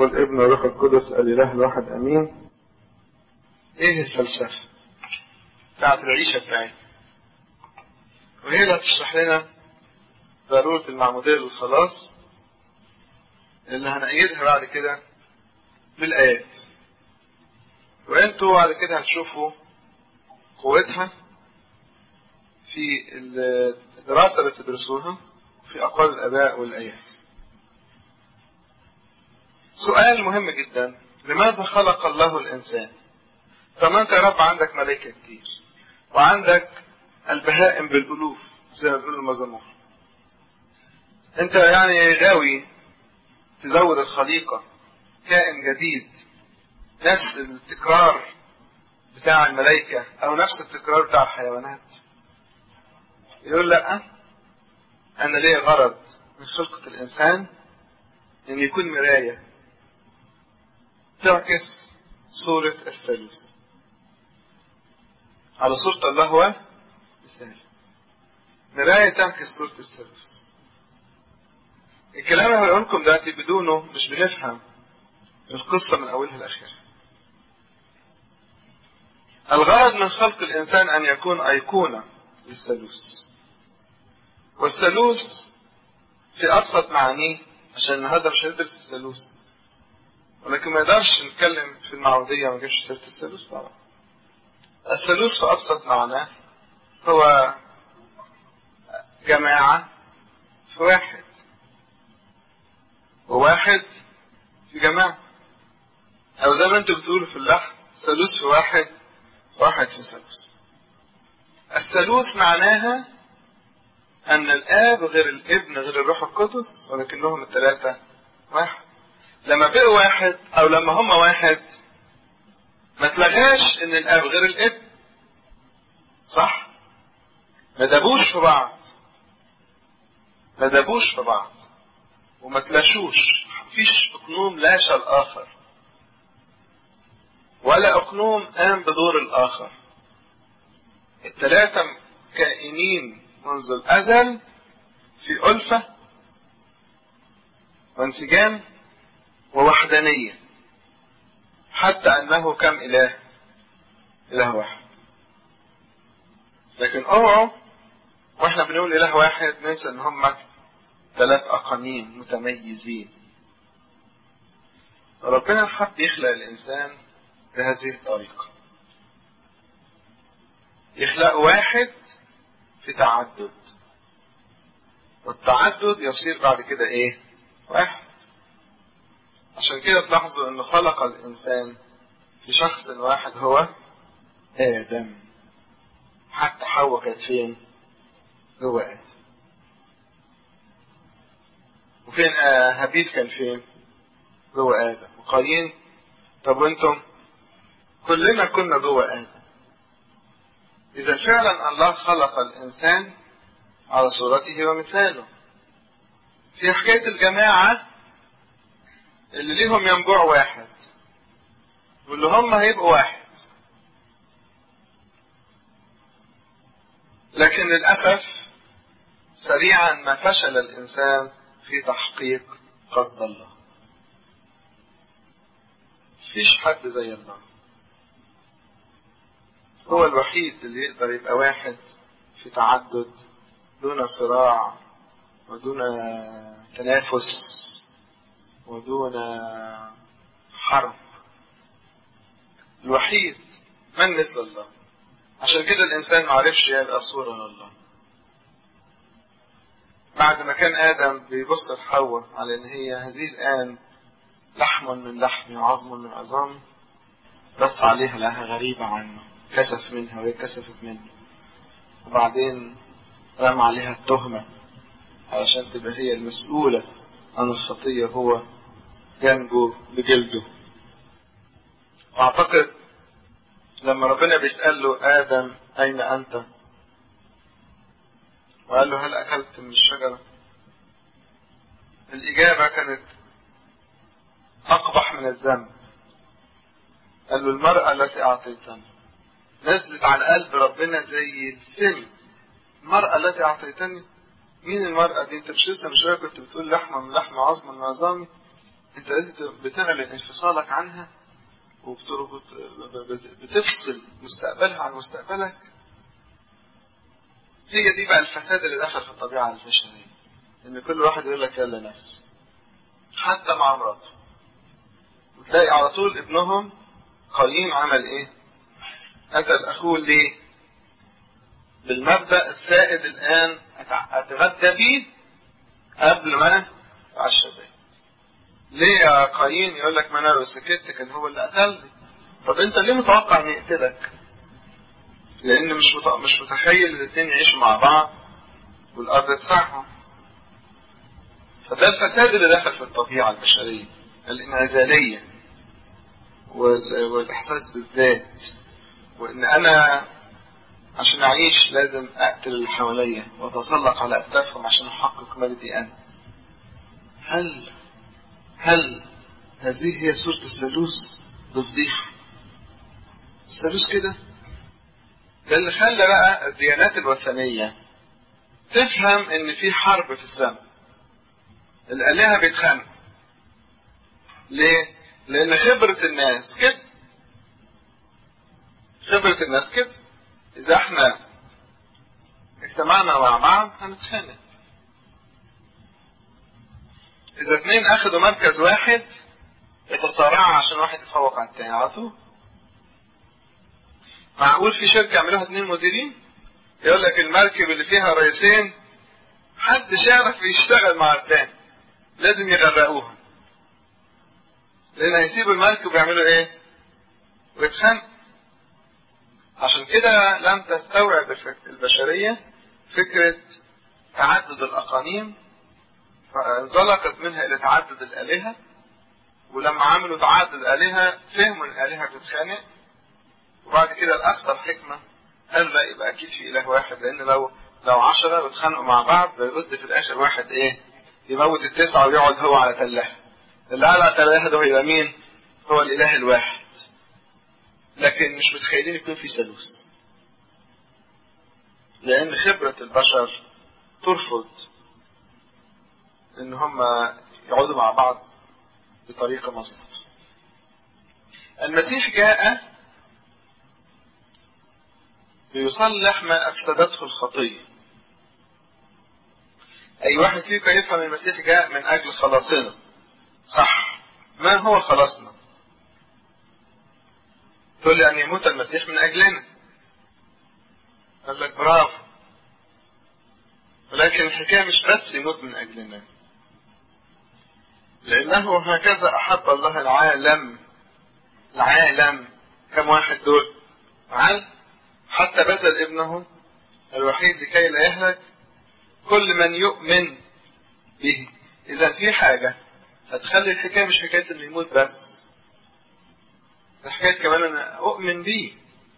والابن والروح القدس الإله الواحد أمين ايه الفلسفة بتاعت العيشة بتاعتنا وهي اللي هتشرح لنا ضرورة المعمودية للخلاص اللي هنأيدها بعد كده بالآيات وانتوا بعد كده هتشوفوا قوتها في الدراسة اللي بتدرسوها في أقوال الآباء والآيات سؤال مهم جدا لماذا خلق الله الإنسان طبعا انت يا رب عندك ملائكة كتير وعندك البهائم بالألوف زي ما بيقول المزمور انت يعني غاوي تزود الخليقة كائن جديد نفس التكرار بتاع الملائكة أو نفس التكرار بتاع الحيوانات يقول لا أنا ليه غرض من خلقة الإنسان إن يكون مراية تعكس صورة الثالوث على صورة الله هو مثال مراية تعكس صورة الثالوث الكلام اللي هقول لكم دلوقتي بدونه مش بنفهم القصة من أولها لآخرها الغرض من خلق الإنسان أن يكون أيقونة للثالوث والثالوث في أبسط معانيه عشان النهارده مش هندرس الثالوث ولكن ما نقدرش نتكلم في المعمودية ما نجيبش سيرة الثالوث طبعا الثالوث في أبسط معناه هو جماعة في واحد وواحد في جماعة أو زي ما أنتوا بتقولوا في اللحن ثالوث في واحد واحد في ثالوث الثالوث معناها أن الآب غير الابن غير الروح القدس ولكنهم الثلاثة واحد لما بقوا واحد أو لما هم واحد ما تلغاش إن الآب غير الابن صح؟ ما دابوش في بعض ما دابوش في بعض وما تلاشوش مفيش اقنوم لاشى الاخر ولا اقنوم قام بدور الاخر الثلاثة كائنين منذ الازل في ألفة وانسجام ووحدانية حتى انه كم اله اله واحد لكن اوعوا واحنا بنقول اله واحد ننسى ان هم ثلاث أقانيم متميزين ربنا حب يخلق الإنسان بهذه الطريقة يخلق واحد في تعدد والتعدد يصير بعد كده ايه واحد عشان كده تلاحظوا انه خلق الانسان في شخص واحد هو ادم حتى حواء كانت فين جوه ادم وفين آه هابيل كان فين جوه ادم وقايين طب وانتم كلنا كنا جوه ادم اذا فعلا الله خلق الانسان على صورته ومثاله في حكاية الجماعة اللي ليهم ينبوع واحد واللي هم هيبقوا واحد لكن للأسف سريعا ما فشل الإنسان في تحقيق قصد الله فيش حد زي الله هو الوحيد اللي يقدر يبقى واحد في تعدد دون صراع ودون تنافس ودون حرب الوحيد من مثل الله عشان كده الإنسان معرفش يبقى صورة لله بعد ما كان آدم بيبص لحواء على إن هي هذه الآن لحم من لحمي وعظم من عظامي بص عليها لها غريبة عنه كسف منها وهي كسفت منه وبعدين رمى عليها التهمة علشان تبقى هي المسؤولة عن الخطية هو ينجو بجلده واعتقد لما ربنا بيسأل له آدم أين أنت وقال له هل أكلت من الشجرة الإجابة كانت أقبح من الذنب قال له المرأة التي أعطيتني نزلت على قلب ربنا زي السم المرأة التي أعطيتني مين المرأة دي انت مش لسه مش كنت بتقول لحمة من لحم عظم من عظامي انت لازم بتعلن انفصالك عنها وبتفصل مستقبلها عن مستقبلك هي دي بقى الفساد اللي دخل في الطبيعة البشرية ان كل واحد يقول لك يلا نفسي حتى مع مراته وتلاقي على طول ابنهم قايين عمل ايه قتل اخوه ليه بالمبدأ السائد الان اتغدى بيه قبل ما اتعشى بيه ليه يا قايين يقول لك ما انا لو سكت كان هو اللي قتلني طب انت ليه متوقع ان يقتلك لان مش مت... مش متخيل الاثنين يعيشوا مع بعض والارض تسعهم فده الفساد اللي دخل في الطبيعة البشرية الانعزالية وال... والاحساس بالذات وان انا عشان اعيش لازم اقتل اللي حواليا واتسلق على اكتافهم عشان احقق مجدي انا هل هل هذه هي صورة الثالوث بفضيحة الثالوث كده ده اللي خلى بقى الديانات الوثنية تفهم ان في حرب في السماء الآلهة بيتخانقوا ليه؟ لأن خبرة الناس كده خبرة الناس كده إذا احنا اجتمعنا مع بعض هنتخانق إذا اتنين أخدوا مركز واحد يتصارعوا عشان واحد يتفوق على التاني على طول معقول في شركة يعملوها اتنين مديرين يقول لك المركب اللي فيها رئيسين محدش يعرف يشتغل مع التاني لازم يغرقوها لان هيسيبوا المركب ويعملوا ايه ويتخانقوا عشان كده لم تستوعب البشرية فكرة تعدد الأقانيم فانزلقت منها إلى تعدد الآلهة ولما عملوا تعدد الآلهة فهموا إن الآلهة بتتخانق وبعد كده الأكثر حكمة قال لا يبقى أكيد في إله واحد لأن لو لو عشرة بيتخانقوا مع بعض بيرد في الآخر واحد إيه يموت التسعة ويقعد هو على تلاها اللي على تلاها ده يبقى مين هو الإله الواحد لكن مش متخيلين يكون في ثالوث لأن خبرة البشر ترفض إن هم يقعدوا مع بعض بطريقة مظبوطة المسيح جاء ليصلح ما أفسدته الخطية أي واحد فيكم يفهم المسيح جاء من أجل خلاصنا صح ما هو خلاصنا تقول لي أن يموت المسيح من أجلنا قال لك برافو ولكن الحكاية مش بس يموت من أجلنا لأنه هكذا أحب الله العالم العالم كم واحد دول عالم حتى بذل ابنه الوحيد لكي لا يهلك كل من يؤمن به إذا في حاجة هتخلي الحكاية مش حكاية إنه يموت بس ده حكاية كمان أنا أؤمن به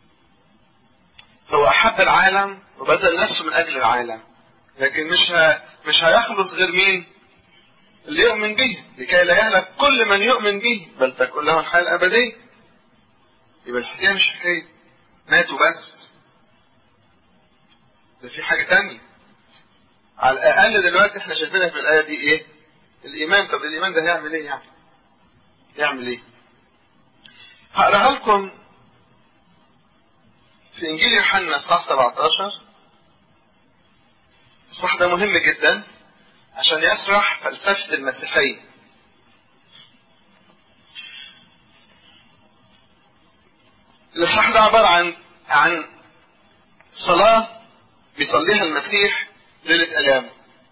هو أحب العالم وبذل نفسه من أجل العالم لكن مش ه... مش هيخلص غير مين؟ اللي يؤمن به لكي لا يهلك كل من يؤمن به بل تكون له الحياة الأبدية يبقى الحكاية مش حكاية ماتوا بس ده في حاجة تانية على الأقل دلوقتي احنا شايفينها في الآية دي إيه؟ الإيمان طب الإيمان ده هيعمل إيه يعني؟ يعمل إيه؟ هقراها لكم في إنجيل يوحنا الصح 17 الصح ده مهم جدا عشان يشرح فلسفة المسيحية الإصحاح ده عبارة عن عن صلاة بيصليها المسيح ليلة ألامه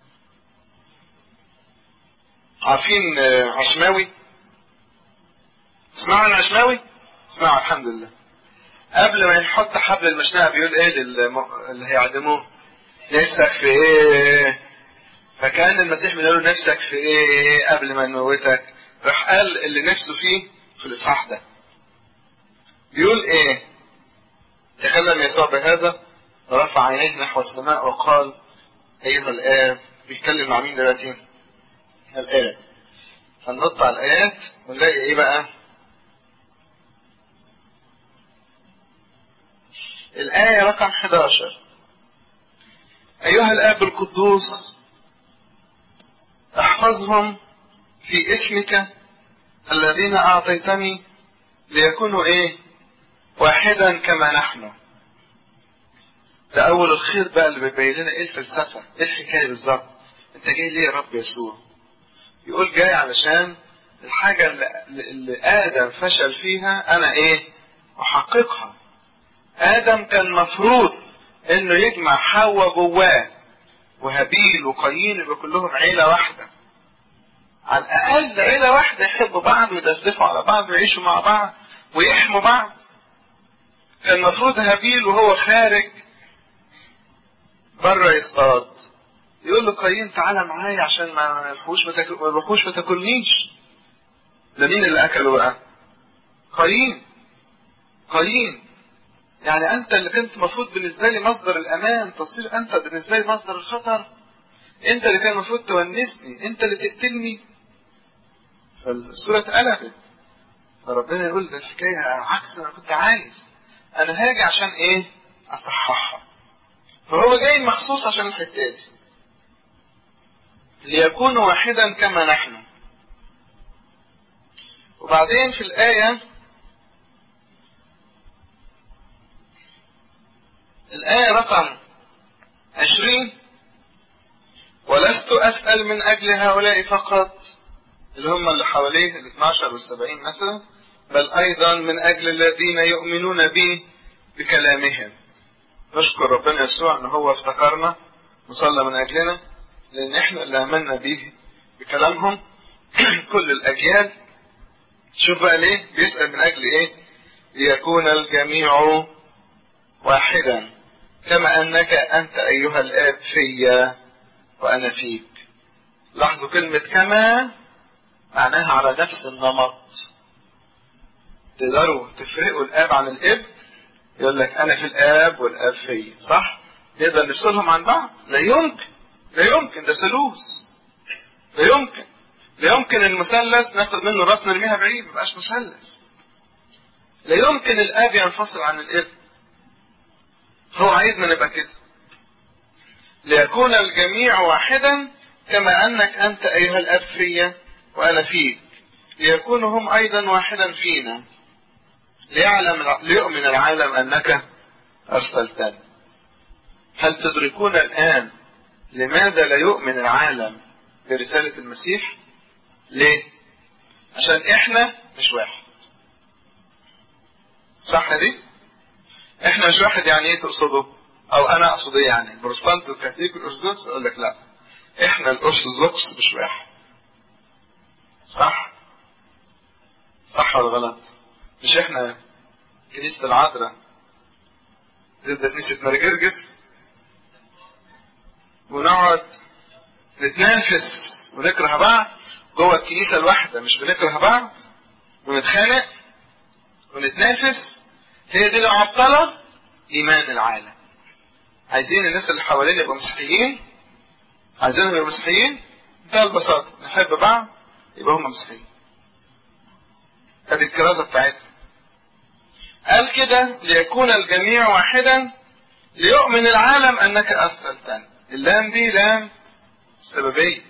عارفين عشماوي تسمعوا عن عشماوي اسمعوا الحمد لله قبل ما يحط حبل المشنقة بيقول ايه اللي هيعدموه نفسك في ايه فكان المسيح بيقول له نفسك في ايه قبل ما نموتك راح قال اللي نفسه فيه في الاصحاح ده بيقول ايه تكلم يسوع بهذا ورفع عينيه نحو السماء وقال ايها الاب بيتكلم مع مين دلوقتي الاب هننط على الايات ونلاقي ايه بقى الآية رقم 11 أيها الآب القدوس احفظهم في اسمك الذين أعطيتني ليكونوا إيه واحدا كما نحن ده أول الخير بقى اللي بيبين لنا إيه الفلسفة إيه الحكاية بالظبط أنت جاي ليه يا رب يسوع يقول جاي علشان الحاجة اللي, اللي آدم فشل فيها أنا إيه أحققها آدم كان مفروض إنه يجمع حواء جواه وهابيل وقايين يبقى كلهم عيلة واحدة على الأقل عيلة واحدة يحبوا بعض ويدفدفوا على بعض ويعيشوا مع بعض ويحموا بعض كان المفروض هابيل وهو خارج بره يصطاد يقول له قايين تعالى معايا عشان ما الوحوش ما تاكل الوحوش ما تاكلنيش ده مين اللي اكله بقى؟ قايين قايين يعني انت اللي كنت المفروض بالنسبه لي مصدر الامان تصير انت بالنسبه لي مصدر الخطر انت اللي كان المفروض تونسني انت اللي تقتلني فالصوره اتقلبت فربنا يقول ده الحكايه عكس ما كنت عايز انا هاجي عشان ايه اصححها فهو جاي مخصوص عشان الحته دي ليكونوا واحدا كما نحن وبعدين في الآية الآية رقم عشرين ولست أسأل من أجل هؤلاء فقط اللي هم اللي حواليه ال 12 وال 70 مثلا بل أيضا من أجل الذين يؤمنون بي بكلامهم نشكر ربنا يسوع ان هو افتكرنا وصلى من اجلنا لان احنا اللي امنا بيه بكلامهم كل الاجيال شوف بقى ليه بيسال من اجل ايه ليكون الجميع واحدا كما انك انت ايها الاب فيا وانا فيك لاحظوا كلمة كما معناها على نفس النمط تقدروا تفرقوا الاب عن الابن يقول لك انا في الاب والاب في صح نقدر نفصلهم عن بعض لا يمكن لا يمكن ده ثالوث لا يمكن لا يمكن المثلث ناخد منه راس نرميها بعيد ما يبقاش مثلث لا يمكن الاب ينفصل عن الابن هو عايزنا نبقى كده ليكون الجميع واحدا كما انك انت ايها الاب فيا وانا فيك ليكونوا هم ايضا واحدا فينا ليعلم ليؤمن العالم انك ارسلتني هل تدركون الان لماذا لا يؤمن العالم برسالة المسيح ليه عشان احنا مش واحد صح دي احنا مش واحد يعني ايه تقصده او انا اقصد ايه يعني البروتستانت والكاثوليك والارثوذكس اقول لك لا احنا الارثوذكس مش واحد صح صح ولا غلط مش احنا كنيسة العذراء ضد كنيسة مرجرجس ونقعد نتنافس ونكره بعض جوه الكنيسة الواحدة مش بنكره بعض ونتخانق ونتنافس هي دي المعطلة إيمان العالم عايزين الناس اللي حوالينا يبقوا مسيحيين عايزينهم يبقوا مسيحيين بمنتهى البساطة نحب بعض يبقى هم مسيحيين ادي الكرازة بتاعتنا قال كده ليكون الجميع واحدا ليؤمن العالم انك ارسلتني اللام دي لام سببية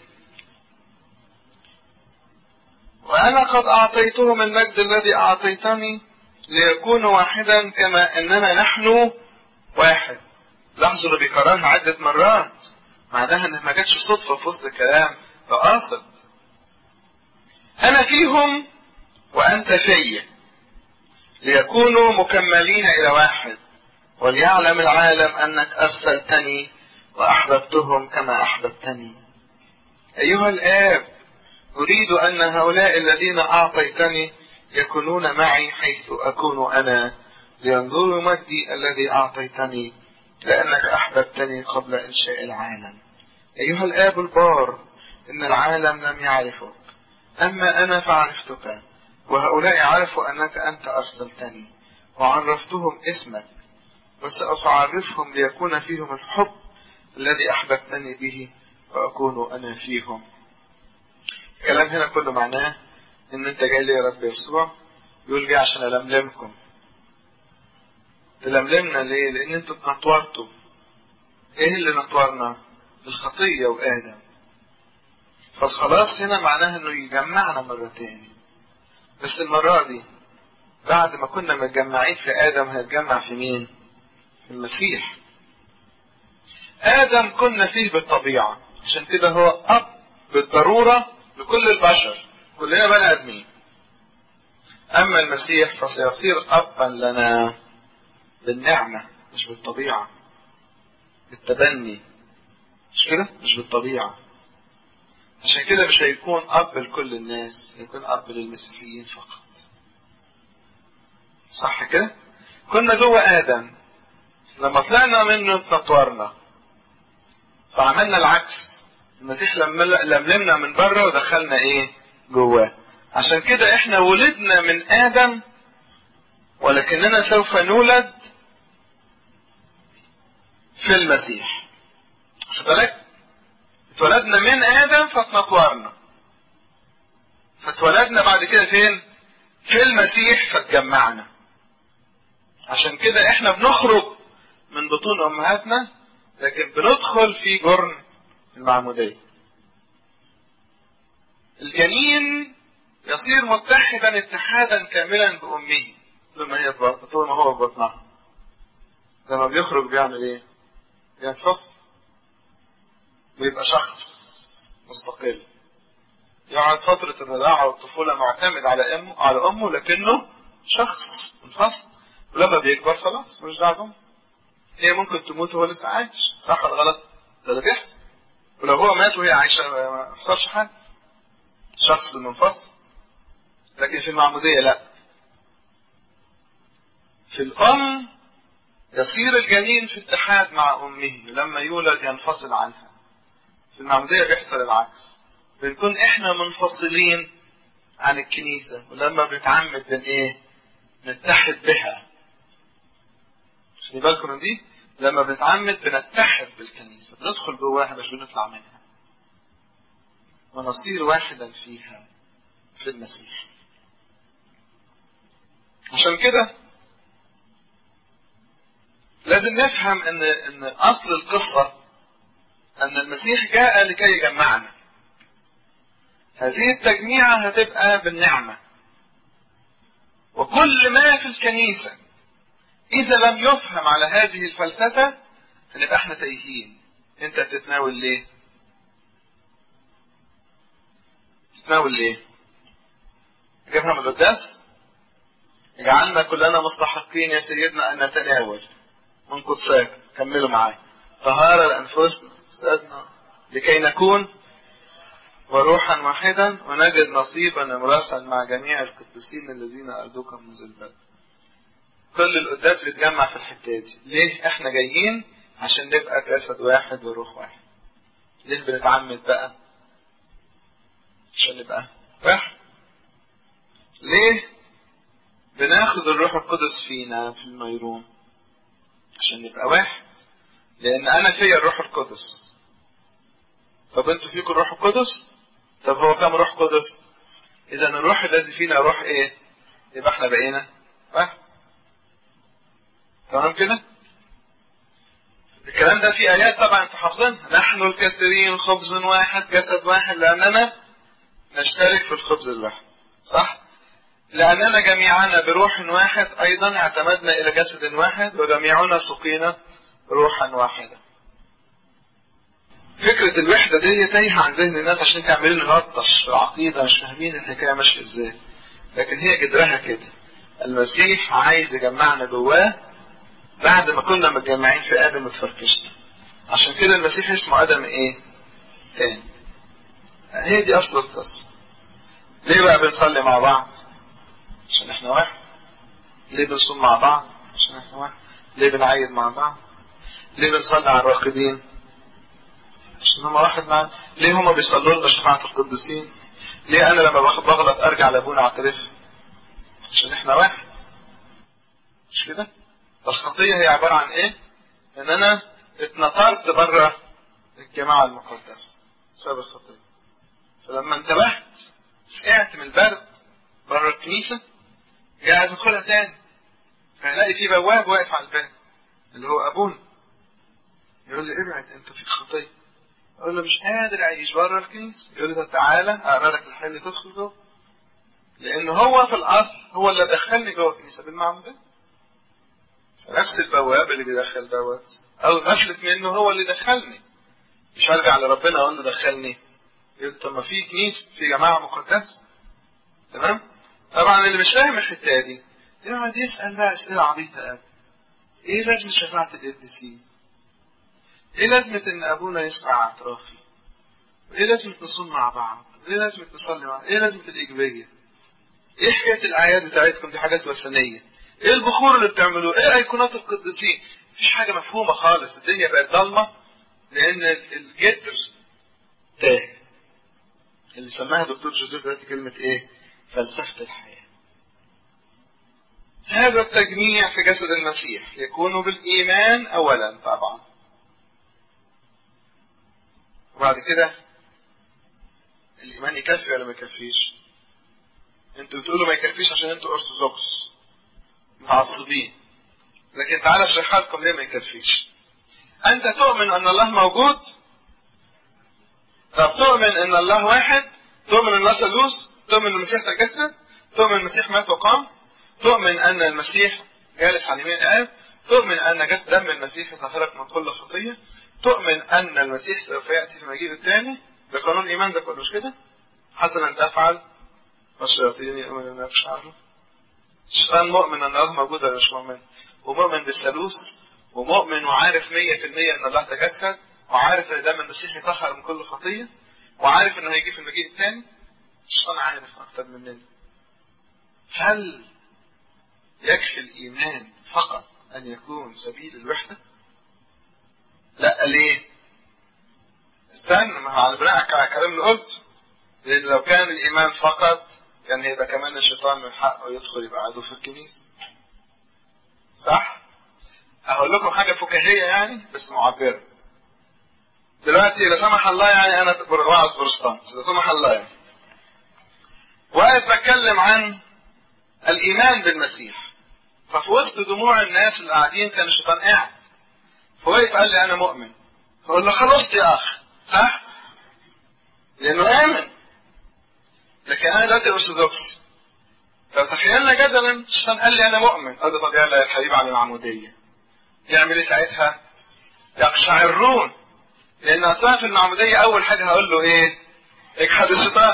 وانا قد اعطيتهم المجد الذي اعطيتني ليكونوا واحدا كما اننا نحن واحد لاحظوا اللي بيكررها عدة مرات معناها انها ما جاتش صدفة في وسط الكلام ده قاصد انا فيهم وأنت في ليكونوا مكملين إلى واحد وليعلم العالم أنك أرسلتني وأحببتهم كما أحببتني أيها الآب أريد أن هؤلاء الذين أعطيتني يكونون معي حيث أكون أنا لينظروا مجدي الذي أعطيتني لأنك أحببتني قبل إنشاء العالم أيها الآب البار إن العالم لم يعرفك أما أنا فعرفتك وهؤلاء عرفوا أنك أنت أرسلتني وعرفتهم اسمك وسأعرفهم ليكون فيهم الحب الذي أحببتني به وأكون أنا فيهم الكلام هنا كله معناه إن أنت جاي لي يا رب يسوع يقول جاي عشان ألملمكم تلملمنا ليه؟ لأن أنتوا اتنطورتوا إيه اللي نطورنا؟ الخطية وآدم فالخلاص هنا معناه إنه يجمعنا مرة تاني بس المرة دي بعد ما كنا متجمعين في آدم هنتجمع في مين؟ في المسيح آدم كنا فيه بالطبيعة عشان كده هو أب بالضرورة لكل البشر كلنا بني آدمين أما المسيح فسيصير أبا لنا بالنعمة مش بالطبيعة بالتبني مش كده؟ مش بالطبيعة عشان كده مش هيكون أب لكل الناس هيكون أب للمسيحيين فقط صح كده؟ كنا جوه آدم لما طلعنا منه اتنطورنا فعملنا العكس المسيح لملمنا من بره ودخلنا ايه جواه عشان كده احنا ولدنا من ادم ولكننا سوف نولد في المسيح خد بالك اتولدنا من ادم فاتنطورنا فاتولدنا بعد كده فين في المسيح فاتجمعنا عشان كده احنا بنخرج من بطون امهاتنا لكن بندخل في جرن المعمودية الجنين يصير متحدا اتحادا كاملا بأمه طول ما هي طول ما هو في بطنها لما بيخرج بيعمل ايه؟ بينفصل ويبقى شخص مستقل يقعد فترة الرضاعة والطفولة معتمد على أمه على أمه لكنه شخص منفصل ولما بيكبر خلاص مش دعوة هي ممكن تموت وهو لسه عايش صح ولا غلط؟ ده اللي بيحصل ولو هو مات وهي عايشة ما حصلش حاجة شخص منفصل لكن في المعمودية لا في الأم يصير الجنين في اتحاد مع أمه لما يولد ينفصل عنها في المعمودية بيحصل العكس بنكون احنا منفصلين عن الكنيسة ولما بنتعمد بن ايه نتحد بها خلي بالكم من دي لما بنتعمد بنتحد بالكنيسة بندخل جواها مش بنطلع منها ونصير واحدا فيها في المسيح عشان كده لازم نفهم ان ان اصل القصة ان المسيح جاء لكي يجمعنا هذه التجميعة هتبقى بالنعمة وكل ما في الكنيسة إذا لم يفهم على هذه الفلسفة هنبقى احنا تايهين انت بتتناول ليه؟ تتناول ليه؟ جابها من القداس اجعلنا كلنا مستحقين يا سيدنا ان نتناول من قدسك كملوا معايا طهارة لأنفسنا سيدنا لكي نكون وروحا واحدا ونجد نصيبا مراسا مع جميع القديسين الذين أردوك منذ البدء كل القداس بيتجمع في الحتة دي ليه احنا جايين عشان نبقى جسد واحد وروح واحد ليه بنتعمد بقى عشان نبقى واحد ليه بناخد الروح القدس فينا في الميرون عشان نبقى واحد لان انا فيا الروح القدس طب انتوا فيكم الروح القدس طب هو كم روح قدس اذا الروح الذي فينا روح ايه يبقى احنا بقينا واحد تمام كده الكلام ده في ايات طبعا انتوا حافظينها نحن الكثيرين خبز واحد جسد واحد لاننا نشترك في الخبز الواحد صح لأننا جميعنا بروح واحد أيضا اعتمدنا إلى جسد واحد وجميعنا سقينا روحا واحدة فكرة الوحدة دي تايهة عن ذهن الناس عشان تعملين نلطش في عقيدة مش فاهمين الحكاية ماشية ازاي لكن هي جدرها كده المسيح عايز يجمعنا جواه بعد ما كنا متجمعين في آدم اتفركشنا عشان كده المسيح اسمه آدم ايه؟ تاني هي دي أصل القصة ليه بقى بنصلي مع بعض؟ عشان احنا واحد ليه بنصوم مع بعض عشان احنا واحد ليه بنعيد مع بعض ليه بنصلي على الراقدين عشان هما واحد معانا ليه هما بيصلوا لنا شفاعة القديسين ليه انا لما بغلط ارجع لابونا اعترف عشان احنا واحد مش كده الخطية هي عبارة عن ايه ان انا اتنطرت بره الجماعة المقدسة بسبب الخطية فلما انتبهت سقعت من البرد بره الكنيسة جاي عايز ادخلها تاني فهلاقي في بواب واقف على الباب اللي هو ابونا يقول لي ابعد انت فيك خطيه اقول له مش قادر اعيش بره الكنيسه يقول لي طب تعالى اقرا لك الحل تدخل جوه لأن هو في الأصل هو اللي دخلني جوه الكنيسة بالمعمودية نفس البواب اللي بيدخل دوت أو غفلت منه هو اللي دخلني مش هرجع لربنا أقول له دخلني يقول طب ما في كنيسة في جماعة مقدسة تمام طبعا اللي مش فاهم الحتة دي يقعد يسأل بقى أسئلة عبيطة قوي إيه لازمة شفاعة القديسين؟ إيه لازمة إن أبونا يسمع اعترافي؟ إيه لازمة نصوم مع بعض؟ إيه لازمة نصلي مع إيه لازمة الإيجابية؟ إيه حكاية الأعياد بتاعتكم دي حاجات وثنية؟ إيه البخور اللي بتعملوه؟ إيه أيقونات القديسين؟ مفيش حاجة مفهومة خالص، الدنيا بقت ضلمة لأن الجدر تاه. اللي سماها دكتور جوزيف دلوقتي كلمة إيه؟ فلسفة الحياة. هذا التجميع في جسد المسيح يكون بالإيمان أولا طبعا وبعد كده الإيمان يكفي ولا ما يكفيش انتوا بتقولوا ما يكفيش عشان انتوا أرثوذكس متعصبين لكن تعالى اشرح لكم ليه ما يكفيش أنت تؤمن أن الله موجود طب تؤمن أن الله واحد تؤمن أن الله ثالوث تؤمن أن المسيح تجسد تؤمن أن المسيح مات وقام تؤمن أن المسيح جالس عن يمين الآب تؤمن أن جسد دم المسيح يطهرك من كل خطية تؤمن أن المسيح سوف يأتي في مجيئه الثاني ده قانون الإيمان ده كله مش كده حسنا تفعل والشياطين يؤمنون بشعره الشيطان مؤمن أن الله موجود ولا مش مؤمن ومؤمن بالثالوث ومؤمن وعارف 100% أن الله تجسد وعارف أن دم المسيح يطهر من كل خطية وعارف أنه هيجي في المجيء الثاني الشيطان عارف أكتر مننا هل يكفي الإيمان فقط أن يكون سبيل الوحدة؟ لا ليه؟ استنى ما هو على بناء على الكلام اللي قلته لأن لو كان الإيمان فقط كان هيبقى كمان الشيطان من حقه يدخل يبقى عدو في الكنيسة صح؟ أقول لكم حاجة فكاهية يعني بس معبرة دلوقتي لا سمح الله يعني أنا واعظ بروستانت لا سمح الله يعني واقف بتكلم عن الإيمان بالمسيح ففي وسط دموع الناس اللي قاعدين كان الشيطان قاعد فوقف قال لي أنا مؤمن فقول له خلصت يا أخ صح؟ لأنه آمن لكن أنا دلوقتي أرثوذكسي لو تخيلنا جدلا الشيطان قال لي أنا مؤمن قال له طب يلا يا الحبيب على المعمودية يعمل إيه ساعتها؟ يقشعرون لأن أصلا في المعمودية أول حاجة هقول له إيه؟ اجحد الشيطان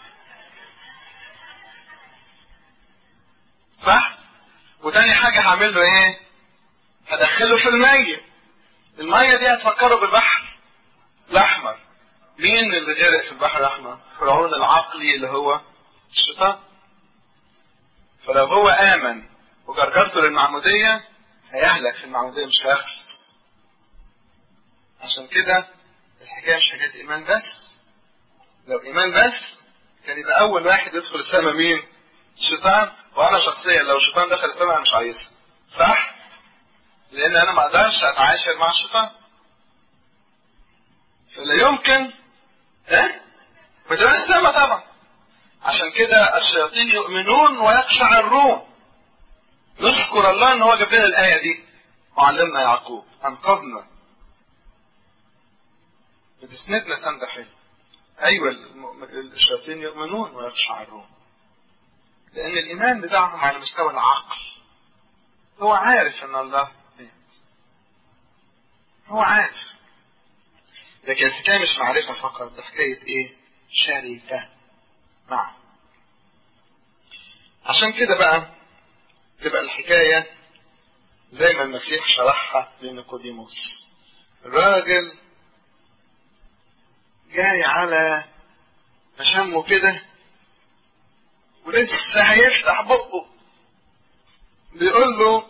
صح؟ وتاني حاجة هعمل له ايه؟ هدخله في المية. المية دي هتفكره بالبحر الأحمر. مين اللي غرق في البحر الأحمر؟ فرعون العقلي اللي هو الشيطان. فلو هو آمن وجرجرته للمعمودية هيهلك في المعمودية مش هيخلص. عشان كده الحكاية مش حكاية إيمان بس. لو إيمان بس كان يبقى أول واحد يدخل السماء مين؟ الشيطان وانا شخصيا لو الشيطان دخل السماء انا مش عايزها صح لان انا ما اقدرش اتعاشر مع الشيطان فلا يمكن ها بدون السماء طبعا عشان كده الشياطين يؤمنون ويقشعرون نشكر الله ان هو جاب لنا الايه دي معلمنا يعقوب انقذنا بتسندنا سند حلو ايوه الشياطين يؤمنون ويقشعرون لأن الإيمان بتاعهم على مستوى العقل هو عارف أن الله مات هو عارف لكن الحكاية مش معرفة فقط ده حكاية إيه؟ شركة معه عشان كده بقى تبقى الحكاية زي ما المسيح شرحها لنيقوديموس الراجل جاي على مشامه كده ولسه هيفتح بقه بيقول له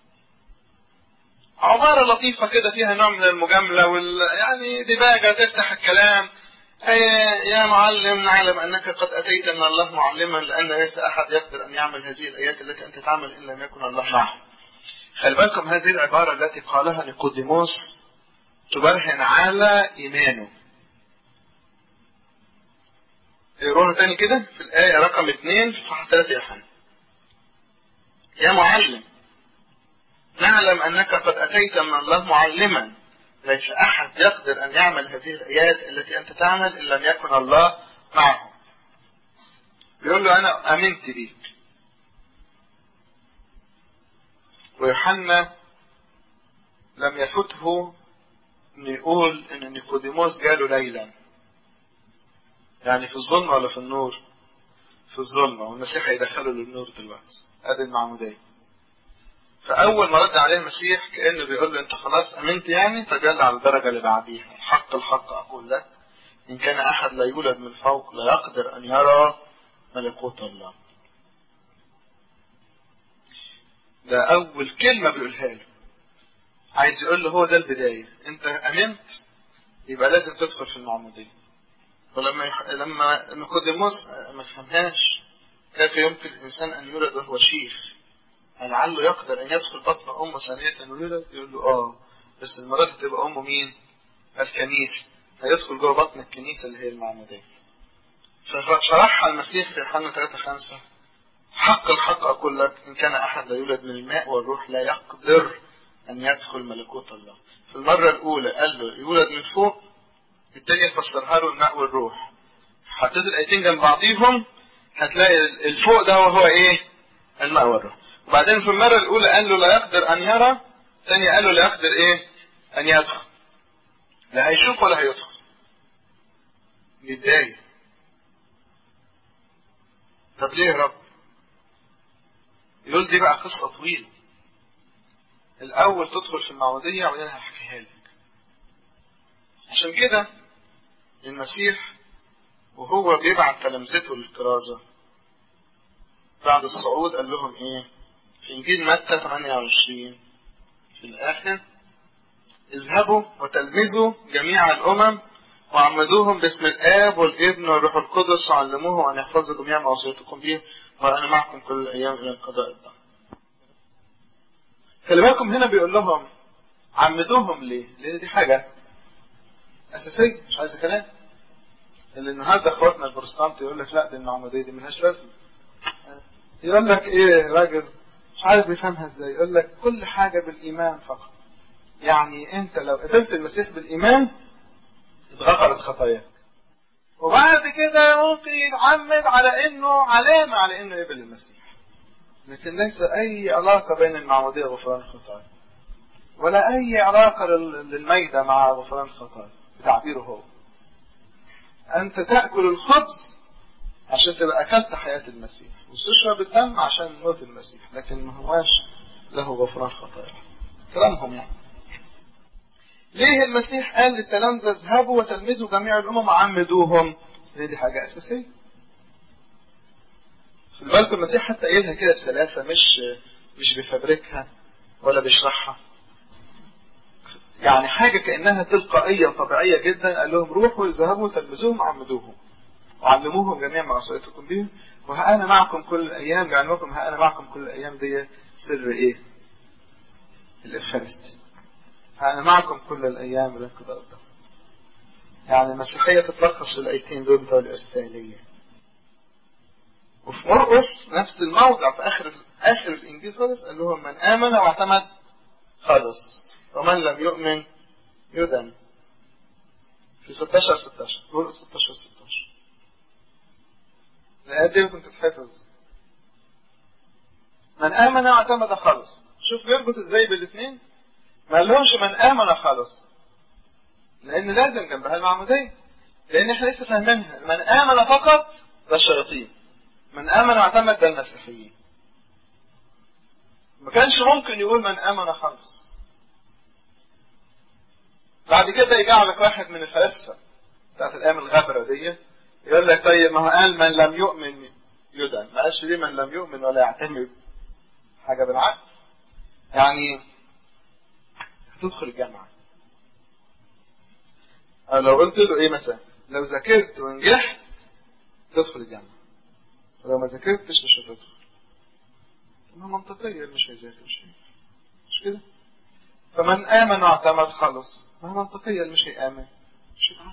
عبارة لطيفة كده فيها نوع من المجاملة وال يعني دباجة تفتح الكلام يا معلم نعلم أنك قد أتيت من الله معلما لأن ليس أحد يقدر أن يعمل هذه الآيات التي أنت تعمل إن لم يكن الله معه خلي بالكم هذه العبارة التي قالها نيقوديموس تبرهن على إيمانه اقروها تاني كده في الآية رقم اثنين في صحة ثلاثة يوحنا. يا معلم نعلم أنك قد أتيت من الله معلما ليس أحد يقدر أن يعمل هذه الآيات التي أنت تعمل إن لم يكن الله معه. بيقول له أنا آمنت بيك ويوحنا لم يفته إنه يقول إن نيقوديموس جاله ليلا يعني في الظلمة ولا في النور؟ في الظلمة والمسيح هيدخله للنور دلوقتي ادي المعمودية فأول ما رد عليه المسيح كأنه بيقول له أنت خلاص أمنت يعني فجل على الدرجة اللي بعديها الحق الحق أقول لك إن كان أحد لا يولد من فوق لا يقدر أن يرى ملكوت الله ده أول كلمة بيقولها له عايز يقول له هو ده البداية أنت أمنت يبقى لازم تدخل في المعمودية ولما يح... لما نيقوديموس ما فهمهاش كيف يمكن الإنسان أن يولد وهو شيخ لعله يقدر أن يدخل بطن أمه ثانية ويولد يقول له آه بس المرة دي تبقى أمه مين؟ الكنيسة هيدخل جوه بطن الكنيسة اللي هي المعمودية فشرحها المسيح في يوحنا 3 5 حق الحق أقول لك إن كان أحد لا يولد من الماء والروح لا يقدر أن يدخل ملكوت الله في المرة الأولى قال له يولد من فوق التانية فسرها له الماء والروح حطيت الآيتين جنب بعضيهم هتلاقي الفوق ده هو إيه؟ الماء والروح وبعدين في المرة الأولى قال له لا يقدر أن يرى الثانية قال له لا يقدر إيه؟ أن يدخل لا هيشوف ولا هيدخل متضايق طب ليه يا رب؟ يقول دي بقى قصة طويلة الأول تدخل في المعمودية وبعدين هحكيها لك عشان كده المسيح وهو بيبعت تلامذته للكرازة بعد الصعود قال لهم ايه في انجيل متى 28 في الاخر اذهبوا وتلمذوا جميع الامم وعمدوهم باسم الاب والابن والروح القدس وعلموهم ان يحفظوا جميع ما وصيتكم به وانا معكم كل الايام الى انقضاء الدهر خلي بالكم هنا بيقول لهم عمدوهم ليه؟ لان دي حاجه اساسيه مش عايزه كلام اللي النهارده اخواتنا البروتستانت يقول لك لا دي المعموديه دي ملهاش لازمه يقول لك ايه راجل مش عارف بيفهمها ازاي يقول لك كل حاجه بالايمان فقط يعني انت لو قبلت المسيح بالايمان اتغفرت خطاياك وبعد كده ممكن يتعمد على انه علامه على انه يقبل المسيح لكن ليس اي علاقه بين المعموديه وغفران الخطايا ولا اي علاقه للميتة مع غفران الخطايا بتعبيره هو انت تاكل الخبز عشان تبقى اكلت حياه المسيح وتشرب الدم عشان موت المسيح لكن ما هواش له غفران خطايا كلامهم يعني ليه المسيح قال للتلامذة اذهبوا وتلمذوا جميع الامم وعمدوهم لان دي حاجه اساسيه في بالكم المسيح حتى قايلها كده بسلاسه مش مش بيفبركها ولا بيشرحها يعني حاجة كأنها تلقائية وطبيعية جدا قال لهم روحوا اذهبوا تلمذوهم وعمدوهم وعلموهم جميع ما وصيتكم به وها أنا معكم كل الأيام لعلمكم ها أنا معكم كل الأيام دي سر إيه؟ الإفخارستي ها أنا معكم كل الأيام إلى انقضاء الدهر يعني المسيحية تتلخص في الآيتين دول بتوع الإرسالية وفي مرقس نفس الموضع في آخر آخر الإنجيل خالص قال لهم من آمن واعتمد خلص ومن لم يؤمن يدن في 16 16 مرقس 16 16 الآيات دي كنت تحفظ من آمن واعتمد خلص شوف بيربط ازاي بالاثنين ما قالهمش من آمن خلص لأن لازم جنبها المعمودية لأن احنا لسه فاهمينها من آمن فقط ده الشياطين من آمن واعتمد ده المسيحيين ما كانش ممكن يقول من آمن خلص بعد كده يجي لك واحد من الفلاسفة بتاعت الأيام الغبرة دي يقول لك طيب ما هو قال من لم يؤمن يدن ما قالش ليه من لم يؤمن ولا يعتمد حاجة بالعكس يعني هتدخل الجامعة أو لو قلت له إيه مثلا لو ذاكرت ونجحت تدخل الجامعة ولو ما ذاكرتش مش هتدخل ما منطقية مش هيذاكر مش مش كده فمن آمن واعتمد خلص ما منطقية اللي مش هيآمن مش هيتعامل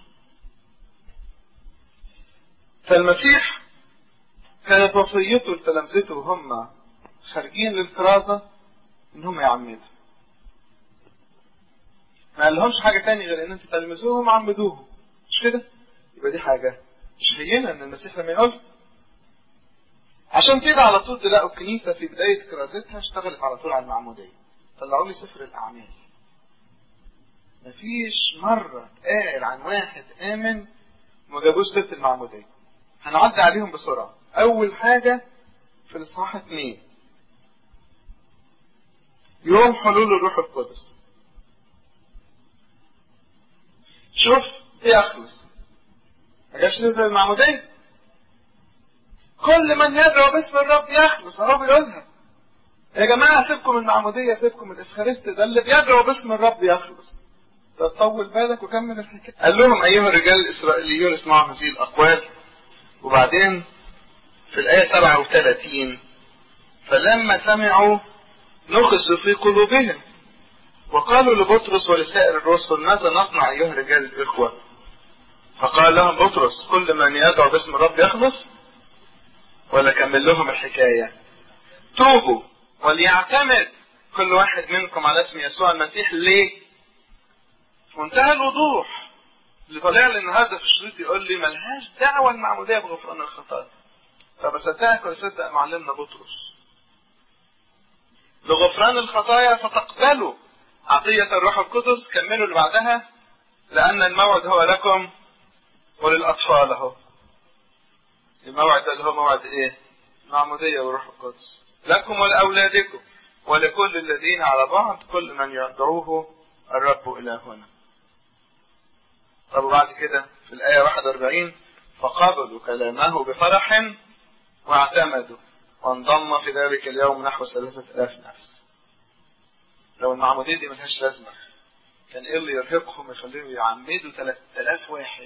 فالمسيح كانت وصيته لتلامذته وهم خارجين للكرازة ان هم يعمدوا ما قالهمش حاجة تاني غير ان انت تلمذوهم عمدوهم مش كده يبقى دي حاجة مش هينة ان المسيح لما يقول عشان كده على طول تلاقوا الكنيسة في بداية كرازتها اشتغلت على طول على المعمودية طلعوا لي سفر الأعمال مفيش مرة قال عن واحد آمن وما جابوش سيرة المعمودية هنعدي عليهم بسرعة أول حاجة في الإصحاح اثنين يوم حلول الروح القدس شوف يخلص ما جابش سيرة المعمودية كل من يدعو باسم الرب يخلص اهو بيقولها يا جماعة سيبكم المعمودية سيبكم الإفخارست ده اللي بيدعو باسم الرب يخلص طول بالك وكمل الحكاية قال لهم أيها الرجال الإسرائيليون اسمعوا هذه الأقوال وبعدين في الآية 37 فلما سمعوا نخسوا في قلوبهم وقالوا لبطرس ولسائر الرسل ماذا نصنع أيها الرجال الإخوة فقال لهم بطرس كل من يدعو باسم الرب يخلص ولا كمل لهم الحكاية توبوا وليعتمد كل واحد منكم على اسم يسوع المسيح ليه منتهى الوضوح اللي طالع لي النهارده في الشريط يقول لي ملهاش دعوه المعموديه بغفران الخطايا طب اصدقك ولا اصدق معلمنا بطرس لغفران الخطايا فتقبلوا عطية الروح القدس كملوا اللي بعدها لأن الموعد هو لكم وللأطفال أهو الموعد ده اللي هو موعد إيه؟ معمودية والروح القدس لكم ولأولادكم ولكل الذين على بعض كل من يدعوه الرب إلى هنا طب وبعد كده في الآية 41 فقبلوا كلامه بفرح واعتمدوا وانضم في ذلك اليوم نحو ثلاثة آلاف نفس لو المعمودية دي ملهاش لازمة كان ايه اللي يرهقهم يخليهم يعمدوا 3000 واحد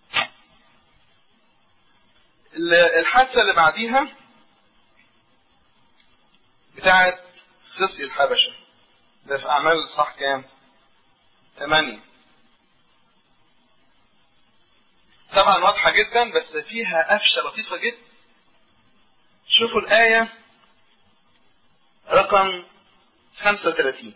الحادثة اللي بعديها بتاعت خصي الحبشة ده في أعمال صح كام؟ ثمانية طبعا واضحة جدا بس فيها قفشة لطيفة جدا شوفوا الآية رقم 35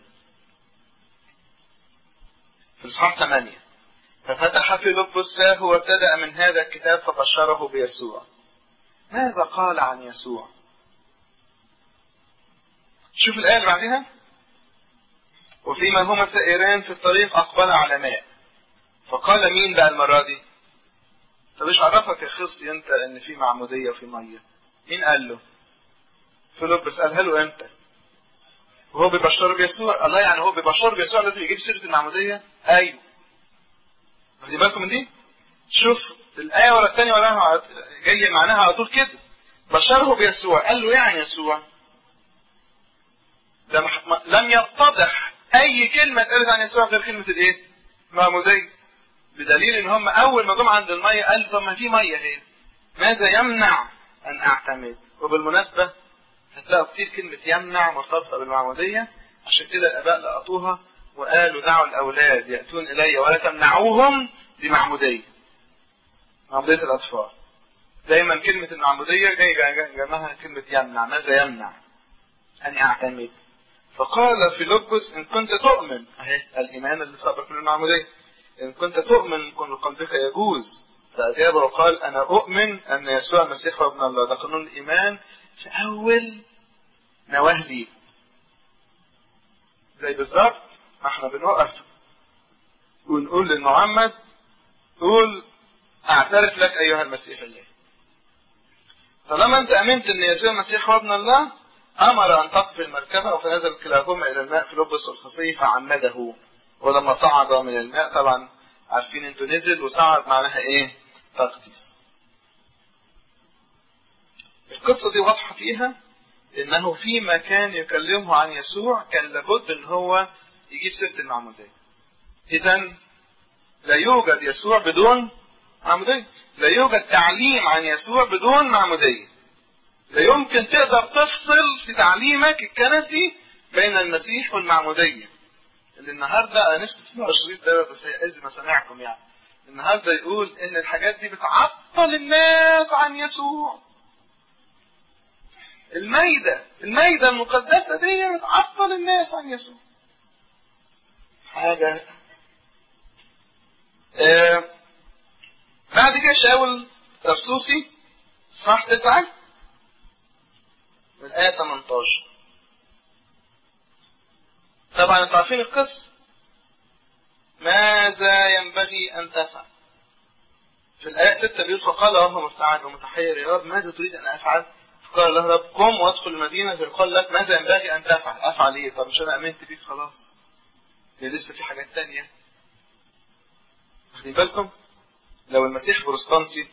في الإصحاح 8 ففتح فيلبس فاه وابتدأ من هذا الكتاب فبشره بيسوع ماذا قال عن يسوع شوف الآية اللي بعدها وفيما هما سائران في الطريق أقبل على ماء فقال مين بقى المرة دي طب ايش عرفك يا خصي انت ان في معمودية وفي مية مين قال له فيلبس قالها له امتى وهو بيبشر بيسوع الله يعني هو بيبشر بيسوع لازم يجيب سيرة المعمودية ايوه واخدين بالكم من دي شوف الآية ورا الثانية وراها جاية معناها على طول كده بشره بيسوع قال له يعني يسوع لم يتضح أي كلمة اتقالت عن يسوع غير كلمة الإيه؟ معمودية بدليل إن هم أول ما جم عند المية قال طب ما في مية هي ماذا يمنع أن أعتمد وبالمناسبة هتلاقوا كتير كلمة يمنع مرتبطة بالمعمودية عشان كده الآباء لقطوها وقالوا دعوا الأولاد يأتون إلي ولا تمنعوهم دي معمودية معمودية الأطفال دايما كلمة المعمودية جاي جنبها كلمة يمنع ماذا يمنع أن أعتمد فقال فيلبس إن كنت تؤمن أهي الإيمان اللي سبق من المعمودية إن كنت تؤمن كن قلبك يجوز فأجاب وقال أنا أؤمن أن يسوع المسيح هو ابن الله ده قانون الإيمان في أول نواه لي زي بالظبط ما احنا بنوقف ونقول لمحمد قول اعترف لك ايها المسيح الله طالما انت امنت ان يسوع المسيح هو ابن الله امر ان تقف المركبه فنزل كلاهما الى الماء في لبس الخصي فعمده ولما صعد من الماء طبعا عارفين انتوا نزل وصعد معناها ايه تغطيس القصه دي واضحه فيها انه فيما كان يكلمه عن يسوع كان لابد ان هو يجيب سيره المعموديه اذا لا يوجد يسوع بدون معموديه لا يوجد تعليم عن يسوع بدون معموديه لا يمكن تقدر تفصل في تعليمك الكنسي بين المسيح والمعموديه اللي النهارده انا نفسي تسمعوا الشريط ده بس هيعز مسامعكم يعني النهارده يقول ان الحاجات دي بتعطل الناس عن يسوع الميدة الميدة المقدسة دي بتعطل الناس عن يسوع حاجة آه بعد كده شاول ترسوسي صح تسعة من الآية 18 طبعا انتوا عارفين القصة ماذا ينبغي أن تفعل في الآية 6 بيقول فقال وهو مرتعد ومتحير يا رب ماذا تريد أن أفعل؟ فقال له رب قم وادخل المدينة فيقال لك ماذا ينبغي أن تفعل؟ أفعل إيه؟ طب مش أنا آمنت بيك خلاص. هي لسه في حاجات تانية. واخدين بالكم؟ لو المسيح بروستانتي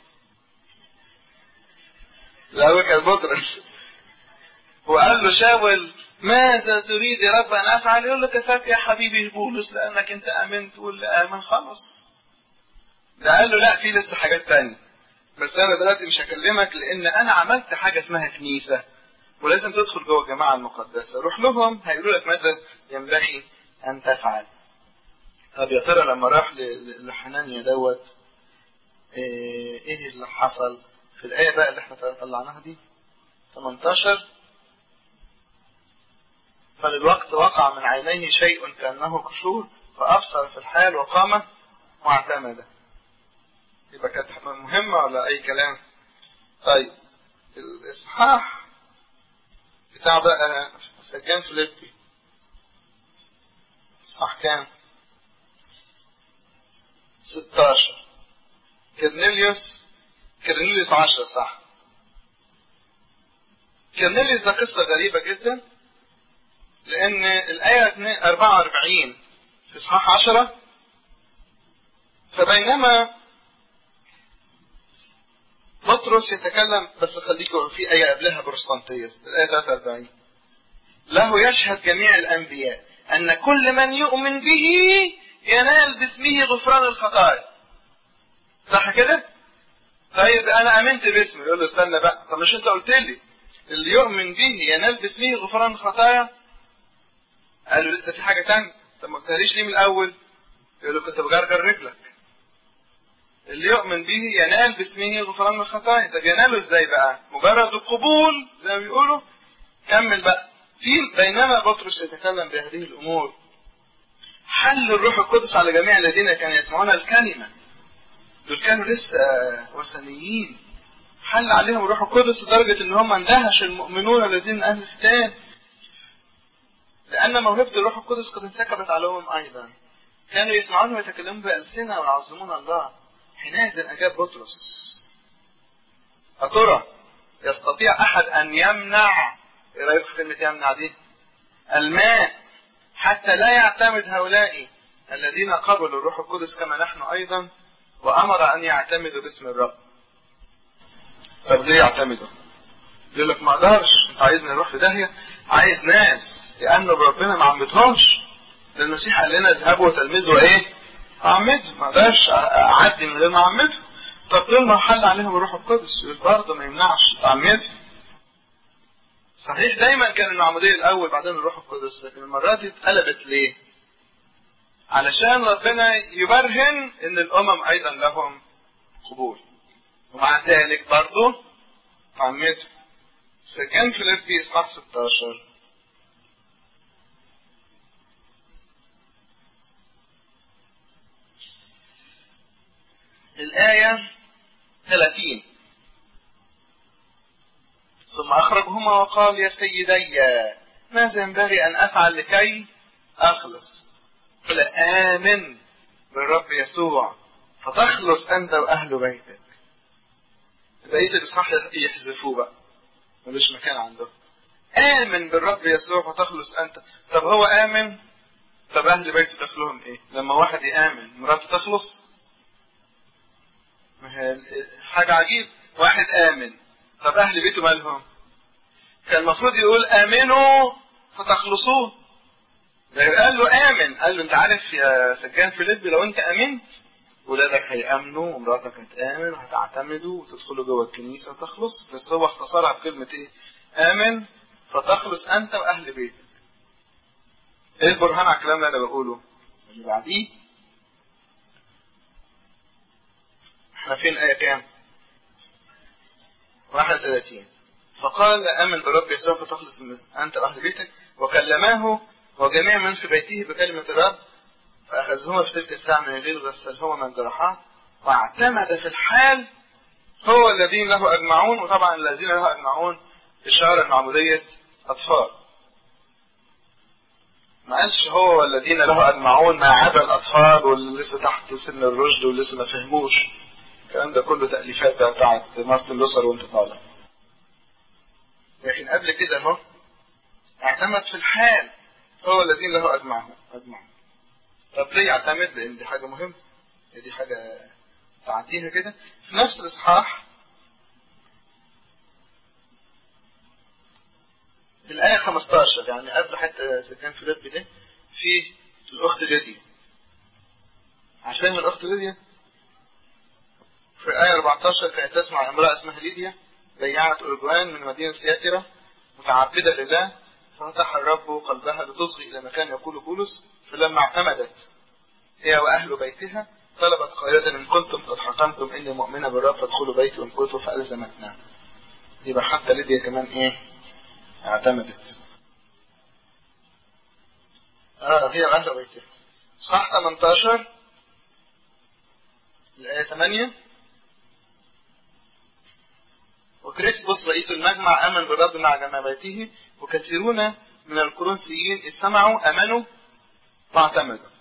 الأول كان بطرس وقال له شاول ماذا تريد يا رب أن أفعل؟ يقول له كفاك يا حبيبي بولس لأنك أنت آمنت واللي آمن خلاص. ده قال له لا في لسه حاجات تانية بس انا دلوقتي مش هكلمك لان انا عملت حاجه اسمها كنيسه ولازم تدخل جوه الجماعه المقدسه روح لهم هيقولوا لك ماذا ينبغي ان تفعل طب يا ترى لما راح لحنانيا دوت ايه اللي حصل في الايه بقى اللي احنا طلعناها دي 18 فللوقت وقع من عينيه شيء كانه قشور فابصر في الحال وقام واعتمد يبقى كانت مهمة ولا أي كلام؟ طيب الإصحاح بتاع بقى سجان فيليبي إصحاح كام؟ 16 كرنيليوس كرنيليوس 10 صح كرنيليوس ده قصة غريبة جدا لأن الآية 44 في إصحاح 10 فبينما بطرس يتكلم بس خليكم في آية قبلها بروستانتية الآية 43 له يشهد جميع الأنبياء أن كل من يؤمن به ينال باسمه غفران الخطايا صح كده؟ طيب أنا آمنت باسمه يقول له استنى بقى طب مش أنت قلت لي اللي يؤمن به ينال باسمه غفران الخطايا قال له لسه في حاجة تانية طب ما قلتهاليش ليه من الأول؟ يقول له كنت بجرجر رجلك اللي يؤمن به ينال باسمه غفران الخطايا طب يناله ازاي بقى مجرد القبول زي ما بيقولوا كمل بقى في بينما بطرس يتكلم بهذه الامور حل الروح القدس على جميع الذين كانوا يسمعون الكلمه دول كانوا لسه وثنيين حل عليهم الروح القدس لدرجه ان هم اندهش المؤمنون الذين اهل الختان لان موهبه الروح القدس قد انسكبت عليهم ايضا كانوا يسمعون ويتكلمون بألسنة ويعظمون الله حينئذ أجاب بطرس أترى يستطيع أحد أن يمنع إيه رأيك في كلمة يمنع دي؟ الماء حتى لا يعتمد هؤلاء الذين قبلوا الروح القدس كما نحن أيضا وأمر أن يعتمدوا باسم الرب. طب ليه يعتمدوا؟ يقول لك ما اقدرش انت عايزني اروح في داهيه عايز ناس لان ربنا ما عمدهمش ده المسيح قال لنا اذهبوا وتلمذوا ايه؟ اعمده ما اقدرش اعدي من غير ما اعمده طب دول ما حل عليهم الروح القدس يقول برضه ما يمنعش تعمده صحيح دايما كان المعمودية الأول بعدين الروح القدس لكن المرة دي اتقلبت ليه؟ علشان ربنا يبرهن إن الأمم أيضا لهم قبول ومع ذلك برضه عمته سكن فيليبي إصحاح 16 الآية 30 ثم أخرجهما وقال يا سيدي ماذا ينبغي أن أفعل لكي أخلص قل آمن بالرب يسوع فتخلص أنت وأهل بيتك بقية الإصحاح يحذفوه بقى ملوش مكان عنده آمن بالرب يسوع فتخلص أنت طب هو آمن طب أهل بيته دخلهم إيه لما واحد يآمن مراته تخلص ما هي حاجة عجيب واحد آمن طب أهل بيته مالهم كان المفروض يقول آمنوا فتخلصوه ده قال له آمن قال له أنت عارف يا سجان فيليبي لو أنت آمنت ولادك هيأمنوا ومراتك هتآمن وهتعتمدوا وتدخلوا جوه الكنيسة وتخلص بس هو اختصرها بكلمة إيه؟ آمن فتخلص أنت وأهل بيتك. إيه البرهان على الكلام اللي أنا بقوله؟ اللي بعديه احنا فين آية كام؟ 31 فقال آمن برب يسوع فتخلص أنت وأهل بيتك وكلماه وجميع من في بيته بكلمة الرب فأخذهما في تلك الساعة من الليل وغسلهما من جرحات واعتمد في الحال هو الذين له أجمعون وطبعا الذين له أجمعون إشارة لمعمودية أطفال ما قالش هو والذين له أجمعون ما عدا الأطفال واللي لسه تحت سن الرشد واللي لسه ما فهموش الكلام ده كله تأليفات بقى بتاعت مارتن لوثر وانت طالع لكن قبل كده اهو اعتمد في الحال هو الذين له أجمعون أجمعون طب ليه يعتمد لأن دي حاجة مهمة دي حاجة تعديها كده في نفس الإصحاح في الآية 15 يعني قبل حتى سكان فيليب ده في الأخت ليديا عارفين الأخت ليديا؟ في الآية 14 كانت تسمع امرأة اسمها ليديا بيعة أورجوان من مدينة سياترة متعبدة لله ففتح الرب قلبها لتصغي إلى مكان يقول بولس فلما اعتمدت هي وأهل بيتها طلبت قائلة إن كنتم قد حكمتم إني مؤمنة بالرب فادخلوا بيتي وانقذوا فألزمتنا يبقى حتى ليديا كمان إيه اعتمدت اه هي واهل بيتها صح 18 الآية 8 وكريسبوس رئيس المجمع آمن بالرب مع جماعته وكثيرون من الكورنثيين إذ سمعوا آمنوا واعتمدوا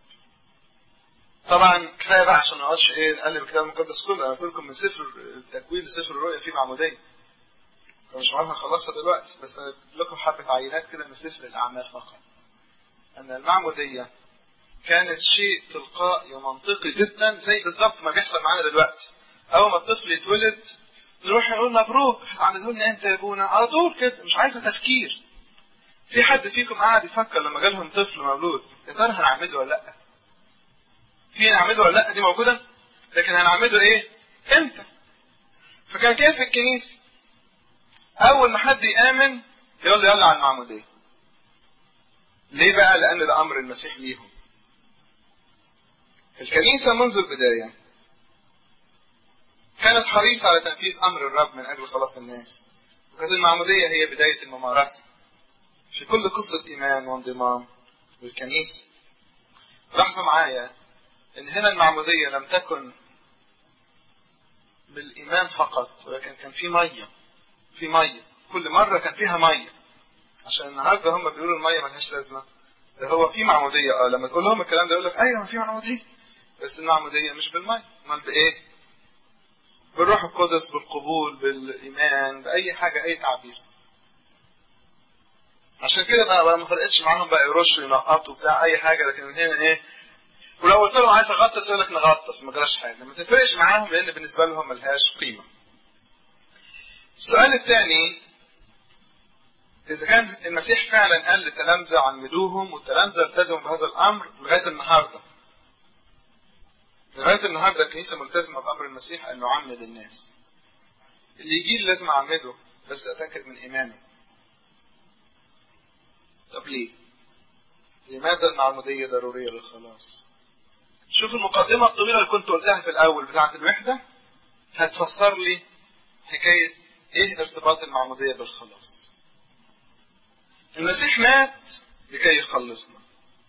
طبعا كفايه بقى عشان ما اقعدش ايه نقلب الكتاب المقدس كله انا قلت لكم من سفر التكوين لسفر الرؤيا في معموديه فمش عارف هنخلصها دلوقتي بس انا لكم حبه عينات كده من سفر الاعمال فقط ان المعموديه كانت شيء تلقائي ومنطقي جدا زي بالظبط ما بيحصل معانا دلوقتي اول ما الطفل يتولد نروح نقول مبروك هتعملوا لنا امتى يا ابونا على طول كده مش عايزه تفكير في حد فيكم قاعد يفكر لما جالهم طفل مولود يا ترى هنعمده ولا لا في هنعمده ولا لا دي موجوده لكن هنعمده ايه امتى فكان كده في الكنيسه اول ما حد يامن يقول له يلا على المعموديه ليه بقى لان ده امر المسيح ليهم الكنيسه منذ البدايه كانت حريصه على تنفيذ امر الرب من اجل خلاص الناس وكانت المعموديه هي بدايه الممارسه في كل قصه ايمان وانضمام للكنيسه لاحظوا معايا ان هنا المعموديه لم تكن بالايمان فقط ولكن كان في ميه في ميه كل مره كان فيها ميه عشان النهارده هم بيقولوا الميه ملهاش لازمه ده هو في معموديه اه لما تقول لهم الكلام ده يقول لك ايوه في معموديه بس المعموديه مش بالميه امال بايه؟ بالروح القدس بالقبول بالايمان باي حاجه اي تعبير عشان كده بقى ما فرقتش معاهم بقى يرشوا ينقطوا بتاع اي حاجه لكن هنا ايه ولو قلت لهم عايز اغطس يقول لك نغطس ما جراش حاجه ما تفرقش معاهم لان بالنسبه لهم ملهاش قيمه السؤال الثاني إذا كان المسيح فعلا قال لتلامذة عمدوهم والتلامذة التزموا بهذا الأمر لغاية النهاردة. لغاية النهاردة الكنيسة ملتزمة بأمر المسيح أن نعمد الناس. اللي يجي لازم أعمده بس أتأكد من إيمانه. طب ليه؟ لماذا المعمودية ضرورية للخلاص؟ شوف المقدمة الطويلة اللي كنت قلتها في الأول بتاعة الوحدة هتفسر لي حكاية إيه ارتباط المعمودية بالخلاص. المسيح مات لكي يخلصنا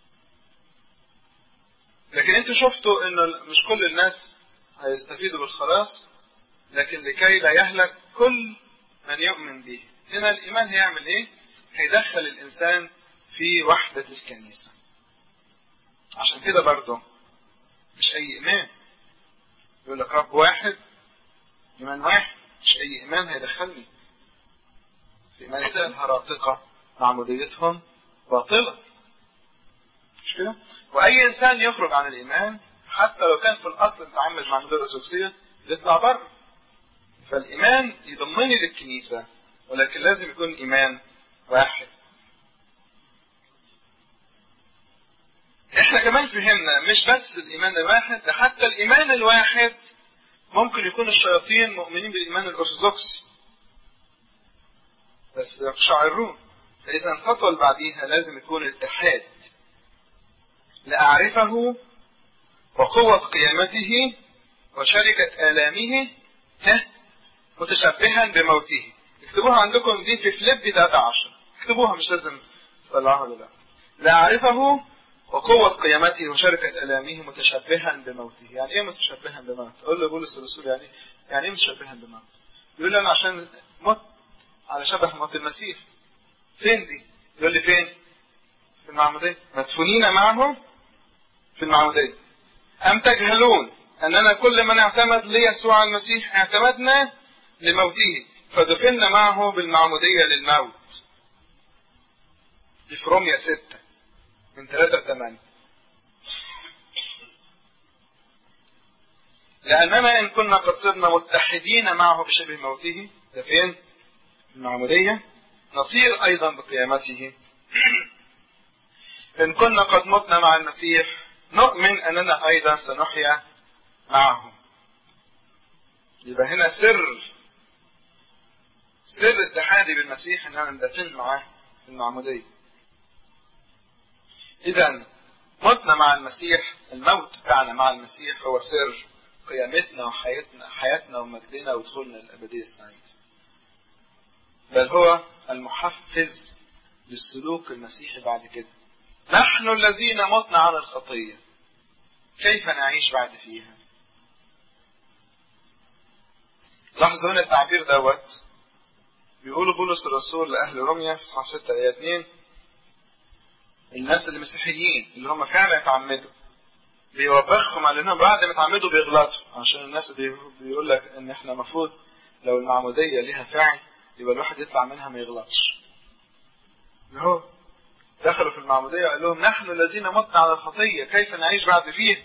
لكن انتوا شفتوا انه مش كل الناس هيستفيدوا بالخلاص لكن لكي لا يهلك كل من يؤمن به هنا الايمان هيعمل ايه هيدخل الانسان في وحدة الكنيسة عشان كده برضه مش اي ايمان يقول لك رب واحد ايمان واحد مش اي ايمان هيدخلني في ايمان الهراطقه معموديتهم باطلة مش كده؟ وأي إنسان يخرج عن الإيمان حتى لو كان في الأصل متعمد مع المدير الأسوسية يطلع بره فالإيمان يضمني للكنيسة ولكن لازم يكون إيمان واحد احنا كمان فهمنا مش بس الإيمان الواحد ده حتى الإيمان الواحد ممكن يكون الشياطين مؤمنين بالإيمان الأرثوذكسي بس يقشعرون فإذا الخطوة اللي بعديها لازم يكون اتحاد لأعرفه وقوة قيامته وشركة آلامه متشبها بموته اكتبوها عندكم دي في فليب 13 اكتبوها مش لازم تطلعوها دلوقتي لأعرفه وقوة قيامته وشركة آلامه متشبها بموته يعني ايه متشبها بموته؟ قول له بولس الرسول يعني يعني ايه متشبها بموته؟ يقول انا عشان مت على شبه موت المسيح فين دي يقول لي فين في المعمودية مدفونين معه في المعمودية أم تجهلون أننا كل من اعتمد ليسوع المسيح اعتمدنا لموته فدفنا معه بالمعمودية للموت دي في روميا ستة من ثلاثة ثمانية لأننا إن كنا قد صرنا متحدين معه بشبه موته ده فين؟ المعمودية نصير أيضا بقيامته إن كنا قد متنا مع المسيح نؤمن أننا أيضا سنحيا معه يبقى هنا سر سر اتحادي بالمسيح ان انا ندفن معاه في المعمودية اذا متنا مع المسيح الموت بتاعنا مع المسيح هو سر قيامتنا وحياتنا حياتنا ومجدنا ودخولنا الابدية السعيدة بل هو المحفز للسلوك المسيحي بعد كده نحن الذين متنا على الخطية كيف نعيش بعد فيها لاحظوا هنا التعبير دوت بيقول بولس الرسول لأهل روميا في صحة 6 آية 2 الناس المسيحيين اللي هم فعلا اتعمدوا بيوبخهم على انهم بعد ما اتعمدوا بيغلطوا عشان الناس دي بيقول لك ان احنا المفروض لو المعمودية ليها فعل يبقى الواحد يطلع منها ما يغلطش هو دخلوا في المعمودية وقال لهم نحن الذين متنا على الخطية كيف نعيش بعد فيها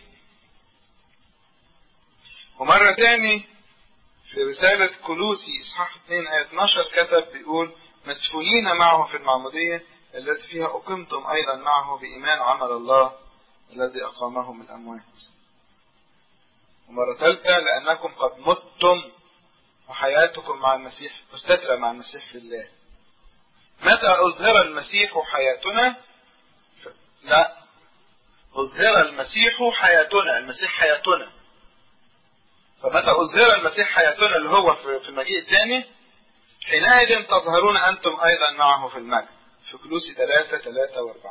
ومرة تاني في رسالة كلوسي إصحاح 2 آية 12 كتب بيقول مدفونين معه في المعمودية التي فيها أقمتم أيضا معه بإيمان عمل الله الذي أقامه من الأموات ومرة ثالثة لأنكم قد متم وحياتكم مع المسيح مستترة مع المسيح في الله متى أظهر المسيح حياتنا لا أظهر المسيح حياتنا المسيح حياتنا فمتى أظهر المسيح حياتنا اللي هو في المجيء الثاني حينئذ تظهرون أنتم أيضا معه في المجد في كلوسي 3 3 و4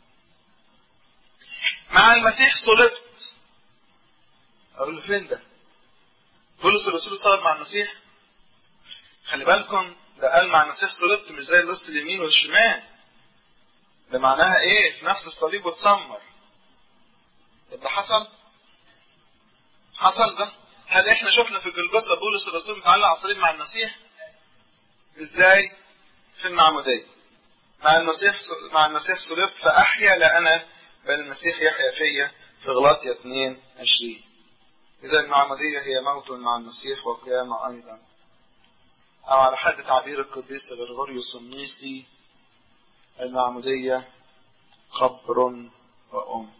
مع المسيح صلبت أقول له فين ده؟ بولس الرسول صلب مع المسيح خلي بالكم ده قال مع المسيح صلبت مش زي اللص اليمين والشمال ده معناها ايه في نفس الصليب وتسمر طب ده حصل حصل ده هل احنا شفنا في جلجثة بولس الرسول متعلق على الصليب مع المسيح ازاي في المعمودية مع المسيح مع المسيح صلبت فاحيا لا انا بل المسيح يحيا فيا في غلاطية 2 20 إذا المعمودية هي موت مع المسيح وقيامة أيضا أو على حد تعبير القديس غرغوريوس النيسي المعمودية قبر وأم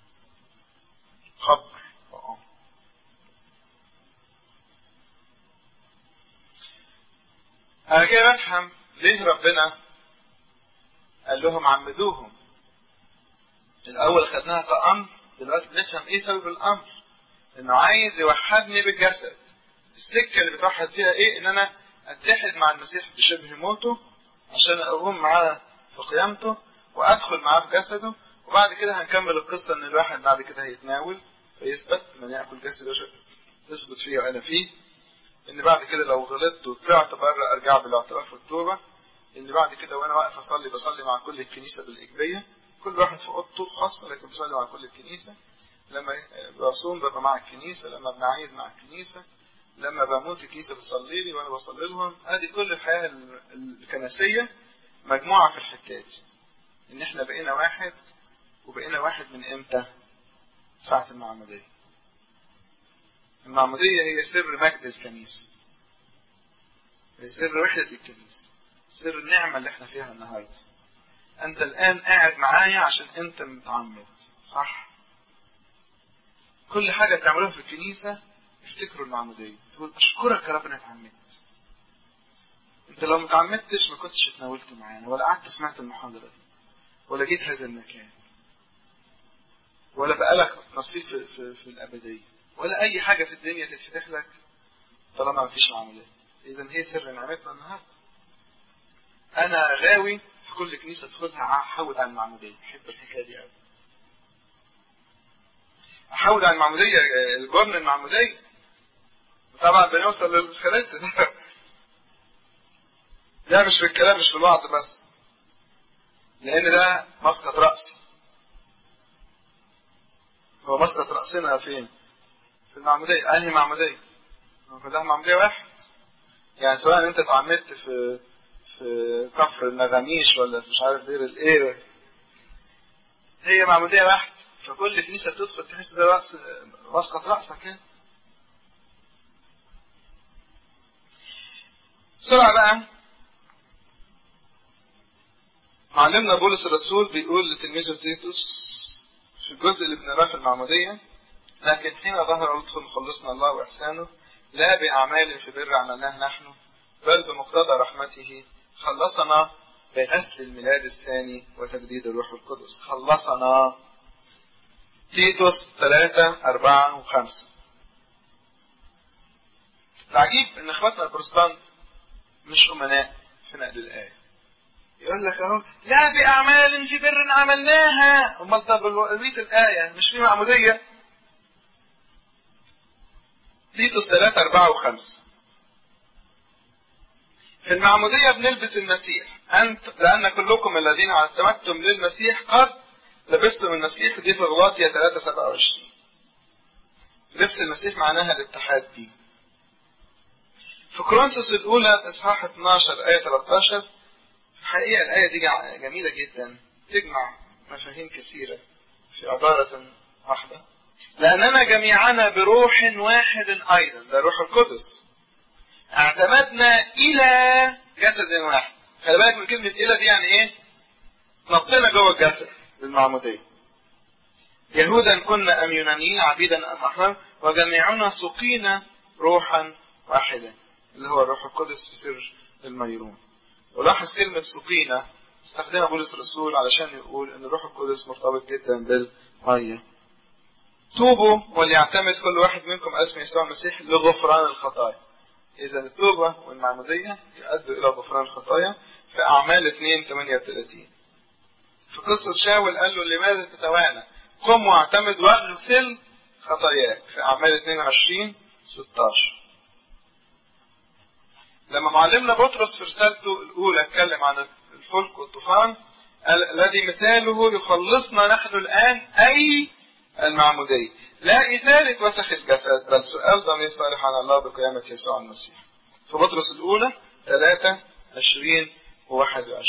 قبر وأم أنا كده بفهم ليه ربنا قال لهم عمدوهم الأول خدناها كأمر دلوقتي بنفهم إيه سبب الأمر إنه عايز يوحدني بالجسد السكة اللي بتوحد فيها إيه إن أنا أتحد مع المسيح بشبه موته عشان أقوم معاه في قيامته وأدخل معاه في جسده وبعد كده هنكمل القصة إن الواحد بعد كده هيتناول فيثبت من يأكل جسده تثبت فيه وأنا فيه إن بعد كده لو غلطت وطلعت بره أرجع بالاعتراف والتوبة إن بعد كده وأنا واقف أصلي بصلي مع كل الكنيسة بالإيجابية كل واحد في اوضته خاصة لكن بصلي مع كل الكنيسة لما بصوم ببقى مع الكنيسة لما بنعيد مع الكنيسة لما بموت الكنيسة بتصلي لي وانا بصلي لهم ادي كل الحياة الكنسية مجموعة في الحتات ان احنا بقينا واحد وبقينا واحد من امتى ساعة المعمودية المعمودية هي سر مجد الكنيسة هي سر وحدة الكنيسة سر النعمة اللي احنا فيها النهارده انت الان قاعد معايا عشان انت متعمد صح كل حاجة بتعملوها في الكنيسة افتكروا المعمودية تقول اشكرك يا رب اني اتعمدت انت لو متعمدتش ما كنتش اتناولت معانا ولا قعدت سمعت المحاضرة دي ولا جيت هذا المكان ولا بقالك نصيب في, في, في الأبدية ولا أي حاجة في الدنيا تتفتح لك طالما ما فيش معمودية إذا هي سر نعمتنا النهارده أنا غاوي في كل كنيسة ادخلها احود على المعمودية بحب الحكاية دي قوي احود على المعمودية الجبن المعمودية طبعا بنوصل للخلاص لا مش في الكلام مش في الوعظ بس لأن ده مسقط رأس هو مسقط رأسنا فين؟ في المعمودية أنهي معمودية؟ هو ده معمودية واحد يعني سواء أنت اتعمدت في في كفر النغاميش ولا في مش عارف غير الإيه هي معمودية واحد فكل كنيسة بتدخل تحس ده رأس مسقط رأسك يعني بسرعة بقى معلمنا بولس الرسول بيقول لتلميذه تيتوس في الجزء اللي بنقراه في المعمودية لكن حين ظهر لطف مخلصنا الله وإحسانه لا بأعمال في بر عملناه نحن بل بمقتضى رحمته خلصنا بغسل الميلاد الثاني وتجديد الروح القدس خلصنا تيتوس ثلاثة أربعة وخمسة العجيب إن إخواتنا البروتستانت مش أمناء في نقل الآية يقول لك أهو لا بأعمال في بر عملناها أمال طب قريت الآية مش في معمودية تيتوس ثلاثة أربعة وخمسة في المعمودية بنلبس المسيح أنت لأن كلكم الذين اعتمدتم للمسيح قد لبستم المسيح دي في غلاطية 3 27 لبس المسيح معناها الاتحاد بيه في كورنثوس الأولى إصحاح 12 آية 13 الحقيقة الآية دي جميلة جدا تجمع مفاهيم كثيرة في عبارة واحدة لأننا جميعنا بروح واحد أيضا ده روح القدس اعتمدنا إلى جسد واحد خلي بالك من كلمة إلى دي يعني إيه؟ نطينا جوه الجسد بالمعمودية يهودا كنا أم يونانيين عبيدا أم أحرار وجميعنا سقينا روحا واحدا اللي هو الروح القدس في سر الميرون ولاحظ كلمة سقينا استخدمها بولس الرسول علشان يقول ان الروح القدس مرتبط جدا بالمية توبوا وليعتمد كل واحد منكم اسم يسوع المسيح لغفران الخطايا اذا التوبة والمعمودية يؤدوا الى غفران الخطايا في اعمال 2 38 في قصة شاول قال له لماذا تتوانى قم واعتمد واغسل خطاياك في اعمال 22 16 لما معلمنا بطرس في رسالته الأولى اتكلم عن الفلك والطوفان الذي مثاله يخلصنا نحن الآن أي المعمودية لا إثارة وسخ الجسد بل سؤال ضمير صالح عن الله بقيامة يسوع المسيح في بطرس الأولى 3 20 و 21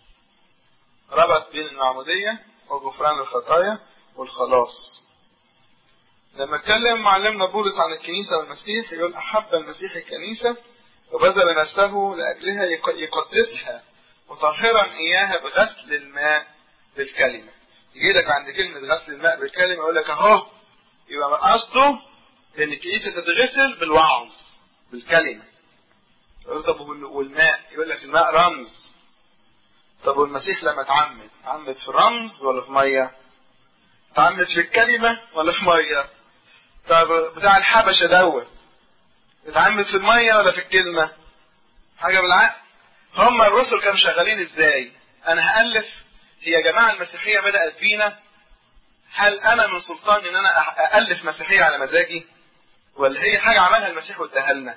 ربط بين المعمودية وغفران الخطايا والخلاص لما اتكلم معلمنا بولس عن الكنيسة والمسيح يقول أحب المسيح الكنيسة وبذل نفسه لأجلها يقدسها مطهرا إياها بغسل الماء بالكلمة يجي لك عند كلمة غسل الماء بالكلمة يقول لك أهو يبقى قصده إن الكنيسة تتغسل بالوعظ بالكلمة يقول طب والماء يقول لك الماء رمز طب والمسيح لما اتعمد اتعمد في رمز ولا في مية اتعمد في الكلمة ولا في مية طب بتاع الحبشة دوت اتعمد في المية ولا في الكلمة حاجة بالعقل هم الرسل كانوا شغالين ازاي انا هألف هي جماعة المسيحية بدأت بينا هل انا من سلطان ان انا أألف مسيحية على مزاجي ولا هي حاجة عملها المسيح واداها لنا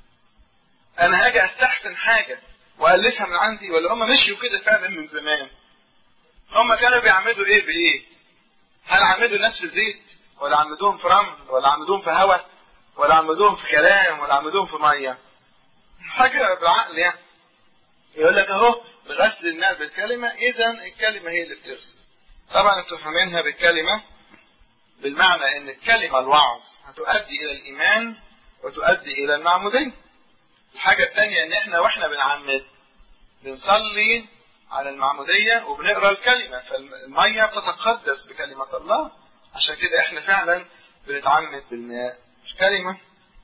انا هاجي استحسن حاجة وألفها من عندي ولا هم مشيوا كده فعلا من زمان هم كانوا بيعمدوا ايه بايه هل عمدوا الناس في زيت ولا عمدوهم في رمل ولا عمدوهم في هواء ولا عمدوهم في كلام ولا عمدوهم في ميه حاجه بالعقل يعني يقول لك اهو بغسل الماء بالكلمه اذا الكلمه هي اللي بتغسل طبعا انتوا فاهمينها بالكلمه بالمعنى ان الكلمه الوعظ هتؤدي الى الايمان وتؤدي الى المعموديه الحاجه الثانيه ان احنا واحنا بنعمد بنصلي على المعموديه وبنقرا الكلمه فالميه بتتقدس بكلمه الله عشان كده احنا فعلا بنتعمد بالماء الكلمة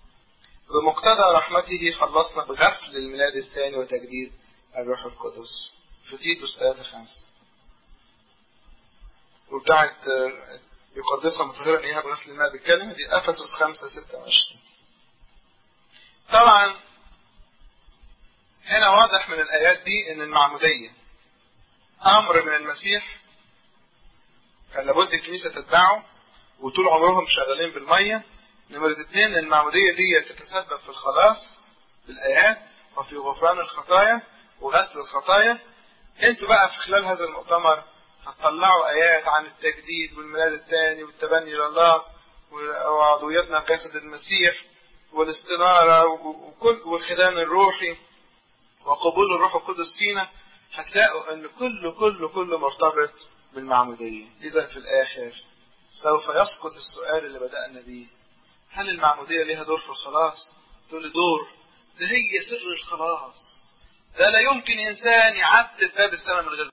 بمقتضى رحمته خلصنا بغسل الميلاد الثاني وتجديد الروح القدس في تيتوس 3 5 وبتاعت يقدسها مطهرا اياها بغسل الماء بالكلمة دي افسس 5 26 طبعا هنا واضح من الايات دي ان المعمودية امر من المسيح كان لابد الكنيسة تتبعه وطول عمرهم شغالين بالمية نمرة اثنين المعمودية دي تتسبب في الخلاص بالآيات وفي غفران الخطايا وغسل الخطايا انتوا بقى في خلال هذا المؤتمر هتطلعوا آيات عن التجديد والميلاد الثاني والتبني لله وعضويتنا في جسد المسيح والاستنارة وكل والخدام الروحي وقبول الروح القدس فينا هتلاقوا ان كله كله كله مرتبط بالمعمودية اذا في الاخر سوف يسقط السؤال اللي بدأنا بيه هل المعمودية ليها دور في الخلاص تقول لي دور ده هي سر الخلاص ده لا يمكن انسان يعتب باب السماء من غير